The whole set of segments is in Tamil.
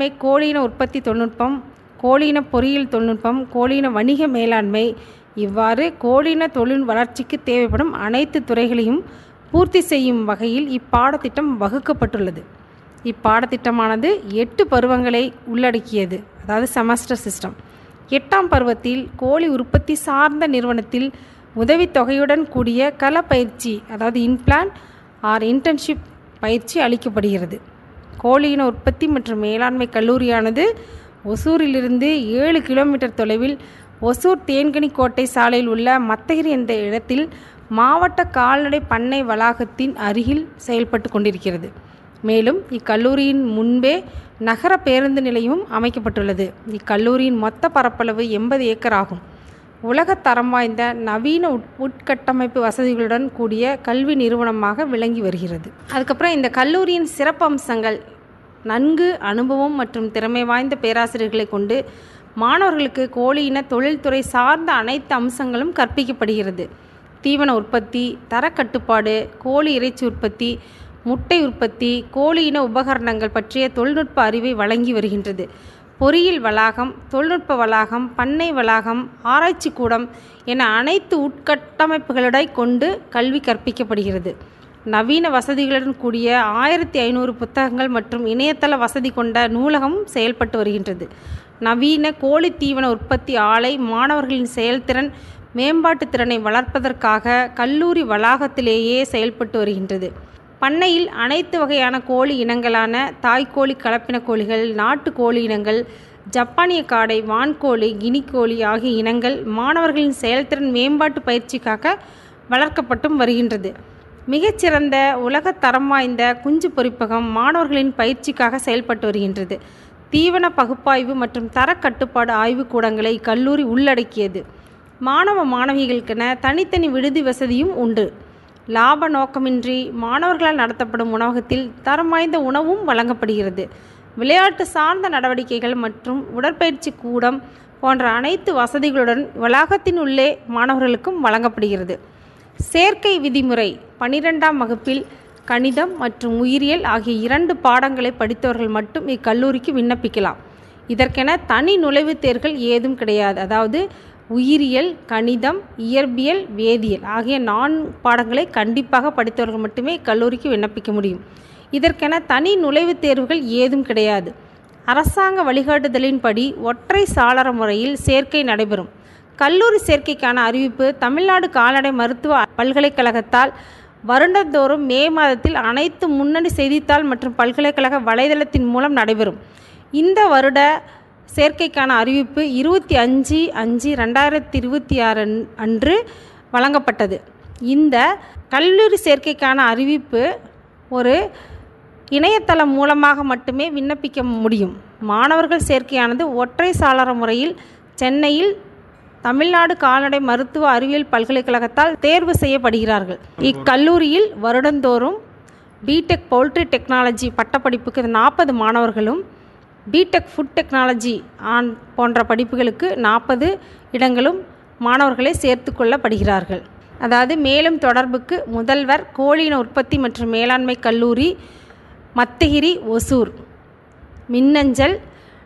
மேலாண்மை கோழியின உற்பத்தி தொழில்நுட்பம் கோழியின பொறியியல் தொழில்நுட்பம் கோழியின வணிக மேலாண்மை இவ்வாறு கோழியின தொழில் வளர்ச்சிக்கு தேவைப்படும் அனைத்து துறைகளையும் பூர்த்தி செய்யும் வகையில் இப்பாடத்திட்டம் வகுக்கப்பட்டுள்ளது இப்பாடத்திட்டமானது எட்டு பருவங்களை உள்ளடக்கியது அதாவது செமஸ்டர் சிஸ்டம் எட்டாம் பருவத்தில் கோழி உற்பத்தி சார்ந்த நிறுவனத்தில் உதவித்தொகையுடன் கூடிய கள பயிற்சி அதாவது இன்பிளான் ஆர் இன்டர்ன்ஷிப் பயிற்சி அளிக்கப்படுகிறது கோழியின உற்பத்தி மற்றும் மேலாண்மை கல்லூரியானது ஒசூரிலிருந்து ஏழு கிலோமீட்டர் தொலைவில் ஒசூர் தேன்கனி கோட்டை சாலையில் உள்ள மத்தகிரி என்ற இடத்தில் மாவட்ட கால்நடை பண்ணை வளாகத்தின் அருகில் செயல்பட்டு கொண்டிருக்கிறது மேலும் இக்கல்லூரியின் முன்பே நகர பேருந்து நிலையமும் அமைக்கப்பட்டுள்ளது இக்கல்லூரியின் மொத்த பரப்பளவு எண்பது ஏக்கர் ஆகும் உலகத் தரம் வாய்ந்த நவீன உட் உட்கட்டமைப்பு வசதிகளுடன் கூடிய கல்வி நிறுவனமாக விளங்கி வருகிறது அதுக்கப்புறம் இந்த கல்லூரியின் சிறப்பம்சங்கள் நன்கு அனுபவம் மற்றும் திறமை வாய்ந்த பேராசிரியர்களை கொண்டு மாணவர்களுக்கு கோழியின தொழில்துறை சார்ந்த அனைத்து அம்சங்களும் கற்பிக்கப்படுகிறது தீவன உற்பத்தி தரக்கட்டுப்பாடு கோழி இறைச்சி உற்பத்தி முட்டை உற்பத்தி கோழியின உபகரணங்கள் பற்றிய தொழில்நுட்ப அறிவை வழங்கி வருகின்றது பொறியியல் வளாகம் தொழில்நுட்ப வளாகம் பண்ணை வளாகம் ஆராய்ச்சி கூடம் என அனைத்து உட்கட்டமைப்புகளை கொண்டு கல்வி கற்பிக்கப்படுகிறது நவீன வசதிகளுடன் கூடிய ஆயிரத்தி ஐநூறு புத்தகங்கள் மற்றும் இணையதள வசதி கொண்ட நூலகம் செயல்பட்டு வருகின்றது நவீன கோழி தீவன உற்பத்தி ஆலை மாணவர்களின் செயல்திறன் மேம்பாட்டு திறனை வளர்ப்பதற்காக கல்லூரி வளாகத்திலேயே செயல்பட்டு வருகின்றது பண்ணையில் அனைத்து வகையான கோழி இனங்களான தாய்க்கோழி கலப்பின கோழிகள் நாட்டு கோழி இனங்கள் ஜப்பானிய காடை வான்கோழி கினிக்கோழி ஆகிய இனங்கள் மாணவர்களின் செயல்திறன் மேம்பாட்டு பயிற்சிக்காக வளர்க்கப்பட்டும் வருகின்றது மிகச்சிறந்த உலகத் தரம் வாய்ந்த குஞ்சு பொறிப்பகம் மாணவர்களின் பயிற்சிக்காக செயல்பட்டு வருகின்றது தீவன பகுப்பாய்வு மற்றும் தரக்கட்டுப்பாடு ஆய்வுக்கூடங்களை இக்கல்லூரி உள்ளடக்கியது மாணவ மாணவிகளுக்கென தனித்தனி விடுதி வசதியும் உண்டு லாப நோக்கமின்றி மாணவர்களால் நடத்தப்படும் உணவகத்தில் தரம் வாய்ந்த உணவும் வழங்கப்படுகிறது விளையாட்டு சார்ந்த நடவடிக்கைகள் மற்றும் உடற்பயிற்சி கூடம் போன்ற அனைத்து வசதிகளுடன் வளாகத்தின் உள்ளே மாணவர்களுக்கும் வழங்கப்படுகிறது சேர்க்கை விதிமுறை பனிரெண்டாம் வகுப்பில் கணிதம் மற்றும் உயிரியல் ஆகிய இரண்டு பாடங்களை படித்தவர்கள் மட்டும் இக்கல்லூரிக்கு விண்ணப்பிக்கலாம் இதற்கென தனி நுழைவுத் தேர்வுகள் ஏதும் கிடையாது அதாவது உயிரியல் கணிதம் இயற்பியல் வேதியியல் ஆகிய நான் பாடங்களை கண்டிப்பாக படித்தவர்கள் மட்டுமே இக்கல்லூரிக்கு விண்ணப்பிக்க முடியும் இதற்கென தனி நுழைவுத் தேர்வுகள் ஏதும் கிடையாது அரசாங்க வழிகாட்டுதலின்படி ஒற்றை சாளர முறையில் சேர்க்கை நடைபெறும் கல்லூரி சேர்க்கைக்கான அறிவிப்பு தமிழ்நாடு கால்நடை மருத்துவ பல்கலைக்கழகத்தால் வருடந்தோறும் மே மாதத்தில் அனைத்து முன்னணி செய்தித்தாள் மற்றும் பல்கலைக்கழக வலைதளத்தின் மூலம் நடைபெறும் இந்த வருட சேர்க்கைக்கான அறிவிப்பு இருபத்தி அஞ்சு அஞ்சு ரெண்டாயிரத்தி இருபத்தி ஆறு அன்று வழங்கப்பட்டது இந்த கல்லூரி சேர்க்கைக்கான அறிவிப்பு ஒரு இணையதளம் மூலமாக மட்டுமே விண்ணப்பிக்க முடியும் மாணவர்கள் சேர்க்கையானது ஒற்றை சாளர முறையில் சென்னையில் தமிழ்நாடு கால்நடை மருத்துவ அறிவியல் பல்கலைக்கழகத்தால் தேர்வு செய்யப்படுகிறார்கள் இக்கல்லூரியில் வருடந்தோறும் பிடெக் பவுல்ட்ரி டெக்னாலஜி பட்டப்படிப்புக்கு நாற்பது மாணவர்களும் பிடெக் ஃபுட் டெக்னாலஜி ஆன் போன்ற படிப்புகளுக்கு நாற்பது இடங்களும் மாணவர்களை சேர்த்து கொள்ளப்படுகிறார்கள் அதாவது மேலும் தொடர்புக்கு முதல்வர் கோழியின உற்பத்தி மற்றும் மேலாண்மை கல்லூரி மத்தகிரி ஒசூர் மின்னஞ்சல்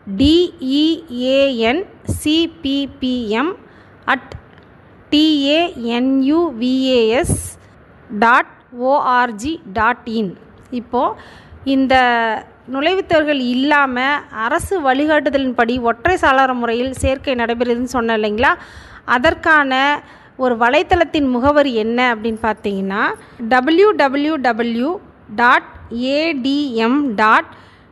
dean CPPM at TANUVAS dot org dot in இப்போது இந்த நுழைவுத்தேர்வுகள் இல்லாமல் அரசு வழிகாட்டுதலின்படி ஒற்றை சாளர முறையில் சேர்க்கை நடைபெறுதுன்னு சொன்னேன் இல்லைங்களா அதற்கான ஒரு வலைத்தளத்தின் முகவரி என்ன அப்படின்னு பார்த்தீங்கன்னா W W W dot ATM dot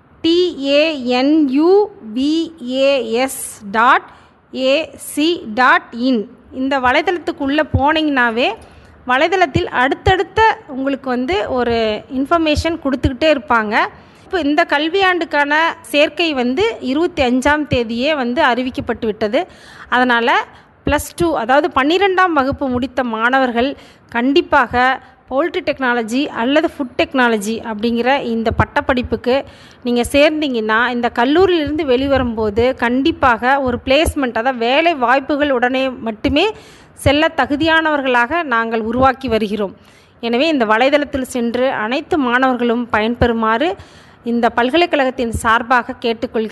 TANUVAS dot AC dot in இந்த வலைதளத்துக்குள்ளே போனீங்கன்னாவே வலைதளத்தில் அடுத்தடுத்த உங்களுக்கு வந்து ஒரு இன்ஃபர்மேஷன் கொடுத்துக்கிட்டே இருப்பாங்க இப்போ இந்த கல்வியாண்டுக்கான சேர்க்கை வந்து இருபத்தி அஞ்சாம் தேதியே வந்து அறிவிக்கப்பட்டு விட்டது அதனால் ப்ளஸ் டூ அதாவது பன்னிரெண்டாம் வகுப்பு முடித்த மாணவர்கள் கண்டிப்பாக பவுல்ட்ரி டெக்னாலஜி அல்லது ஃபுட் டெக்னாலஜி அப்படிங்கிற இந்த பட்டப்படிப்புக்கு நீங்கள் சேர்ந்தீங்கன்னா இந்த கல்லூரியிலிருந்து வெளிவரும்போது கண்டிப்பாக ஒரு பிளேஸ்மெண்ட் அதாவது வேலை வாய்ப்புகள் உடனே மட்டுமே செல்ல தகுதியானவர்களாக நாங்கள் உருவாக்கி வருகிறோம் எனவே இந்த வலைதளத்தில் சென்று அனைத்து மாணவர்களும் பயன்பெறுமாறு இந்த பல்கலைக்கழகத்தின் சார்பாக கேட்டுக்கொள்கிறேன்